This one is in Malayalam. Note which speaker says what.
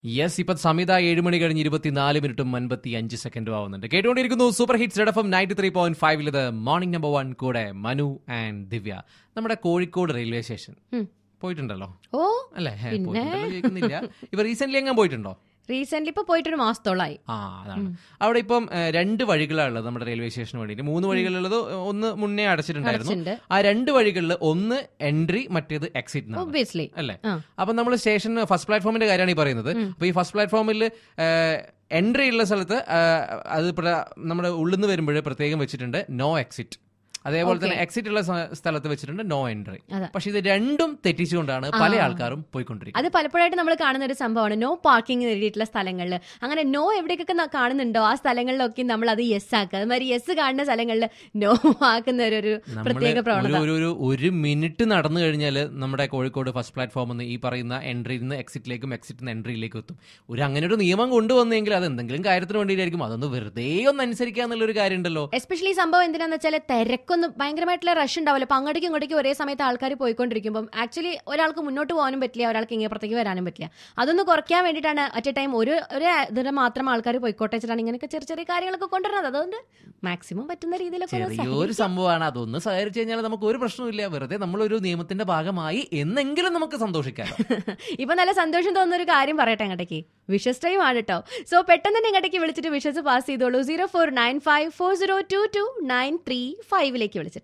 Speaker 1: യെസ് ഇപ്പൊ സമയത ഏഴ് മണി കഴിഞ്ഞ് ഇരുപത്തിനാല് മിനിറ്റും അൻപത്തി അഞ്ച് സെക്കൻഡും ആവുന്നുണ്ട് കേട്ടുകൊണ്ടിരിക്കുന്നു super hits F M ninety three point ഫൈവിൽ ഇത് മോർണിംഗ് നമ്പർ വൺ കൂടെ മനു ആൻഡ് ദിവ്യ നമ്മുടെ കോഴിക്കോട് റെയിൽവേ സ്റ്റേഷൻ
Speaker 2: ഉം.
Speaker 1: പോയിട്ടുണ്ടല്ലോ
Speaker 2: ഓ
Speaker 1: അല്ലേ ഹേ,
Speaker 2: പിന്നെ?
Speaker 1: പോയിട്ടുണ്ടല്ലോ ചോദിക്കുന്നില്ല ഇപ്പൊ റീസെന്റ് എങ്ങാൻ പോയിട്ടുണ്ടോ
Speaker 2: റീസെന്റ് ഇപ്പൊ പോയിട്ടൊരു മാസത്തോളായി
Speaker 1: ആ അതാണ് അവിടെ ഇപ്പം ഏഹ്, രണ്ട് വഴികളാണുള്ളത് നമ്മുടെ റെയിൽവേ സ്റ്റേഷന് വേണ്ടിയിട്ട് മൂന്ന് വഴികളുള്ളത് ഒന്ന് മുന്നേ അടച്ചിട്ടുണ്ടായിരുന്നു
Speaker 2: അടച്ചിട്ടുണ്ട്
Speaker 1: ആ രണ്ട് വഴികളിൽ ഒന്ന് എൻട്രി മറ്റേത് എക്സിറ്റ്
Speaker 2: ഒബ്വിയസ്ലി
Speaker 1: അല്ലേ
Speaker 2: ആ.
Speaker 1: അപ്പൊ നമ്മൾ സ്റ്റേഷൻ ഫസ്റ്റ് പ്ലാറ്റ്ഫോമിന്റെ കാര്യമാണ് ഈ പറയുന്നത് അപ്പൊ ഈ ഫസ്റ്റ് പ്ലാറ്റ്ഫോമിൽ എൻട്രി ഉള്ള സ്ഥലത്ത് ആ, അത് പ്ര- നമ്മുടെ ഉള്ളിൽ നിന്ന് വരുമ്പോൾ പ്രത്യേകം വെച്ചിട്ടുണ്ട് നോ എക്സിറ്റ് അതേപോലെ തന്നെ എക്സിറ്റ് ഉള്ള സ്ഥ- സ്ഥലത്ത് വെച്ചിട്ടുണ്ട് നോ എൻട്രി
Speaker 2: അതെ.
Speaker 1: പക്ഷെ ഇത് രണ്ടും തെറ്റിച്ചുകൊണ്ടാണ് പല ആൾക്കാരും പോയിക്കൊണ്ടിരിക്കുന്നത്
Speaker 2: അത് പലപ്പോഴായിട്ട് നമ്മൾ കാണുന്ന ഒരു സംഭവമാണ് നോ പാർക്കിംഗ് നേടിയിട്ടുള്ള സ്ഥലങ്ങളിൽ അങ്ങനെ നോ എവിടേക്കൊക്കെ ന- കാണുന്നുണ്ടോ ആ സ്ഥലങ്ങളിലൊക്കെ നമ്മൾ അത് യെസ് ആക്കുക അതുമാതിരി യെസ് കാണുന്ന സ്ഥലങ്ങളിൽ നോ ആക്കുന്ന ഒരു ഒരു
Speaker 1: നമ്മള്
Speaker 2: പ്രത്യേക
Speaker 1: ഒരു
Speaker 2: പ്രവണത
Speaker 1: ഒരു ഒരു ഒരു മിനിറ്റ് നടന്നു കഴിഞ്ഞാൽ നമ്മുടെ കോഴിക്കോട് ഫസ്റ്റ് പ്ലാറ്റ്ഫോമിൽ നിന്ന് ഈ പറയുന്ന എൻട്രിയിൽ നിന്ന് എക്സിറ്റിലേക്കും എക്സിറ്റ് നിന്ന് എൻട്രിയിലേക്കും എത്തും ഒരു അങ്ങനെ ഒരു നിയമം കൊണ്ടുവന്നെങ്കിൽ അത് എന്തെങ്കിലും കാര്യത്തിന് വേണ്ടിയിട്ടായിരിക്കും അതൊന്ന് വെറുതെ ഒന്ന് അനുസരിക്കുക എന്നുള്ളൊരു കാര്യം ഉണ്ടല്ലോ
Speaker 2: എസ്പെഷ്യലി ഈ സംഭവം എന്തിനാന്ന് വെച്ചാൽ തിരക്കൊന്നും ഭയങ്കരമായിട്ടുള്ള റഷ് ഉണ്ടാവില്ല അപ്പൊ അങ്ങോട്ടേക്കും ഇങ്ങോട്ടേക്കും ഒരേ സമയത്ത് ആൾക്കാർ പോയിക്കൊണ്ടിരിക്കുമ്പോൾ ആക്ച്വലി ഒരാൾക്ക് മുന്നോട്ട് പോകാനും പറ്റില്ല ഒരാൾക്ക് ഇങ്ങേപ്പുറത്തേക്ക് വരാനും പറ്റില്ല അതൊന്ന് കുറയ്ക്കാൻ വേണ്ടിയിട്ടാണ് അറ്റ് എ ടൈം ഒരു ഒരു ഇതിന് മാത്രം ആൾക്കാർ പോയിക്കോട്ടെ വെച്ചിട്ടാണ് ഇങ്ങനെയൊക്കെ ചെറിയ ചെറിയ കാര്യങ്ങളൊക്കെ കൊണ്ടുവരുന്നത് അതുകൊണ്ട് മാക്സിമം പറ്റുന്ന രീതിയിലൊക്കെ ഒന്ന്
Speaker 1: ചെറിയൊരു സംഭവമാണ് അതൊന്ന് സഹകരിച്ചു കഴിഞ്ഞാൽ നമുക്ക് ഒരു പ്രശ്നമില്ല വെറുതെ നമ്മളൊരു നിയമത്തിന്റെ ഭാഗമായി എന്നെങ്കിലും നമുക്ക് സന്തോഷിക്കാം
Speaker 2: ഇപ്പൊ നല്ല സന്തോഷം തോന്നുന്ന ഒരു കാര്യം പറയട്ടെ അങ്ങോട്ടേക്ക് വിഷസ് ടൈം ആണ് കേട്ടോ സോ പെട്ടെന്ന് തന്നെ ഇങ്ങോട്ടേക്ക് വിളിച്ചിട്ട് വിഷസ് പാസ് ചെയ്തോളൂ zero four nine five four zero two two nine three ഫൈവിലേക്ക് വിളിച്ചിട്ട്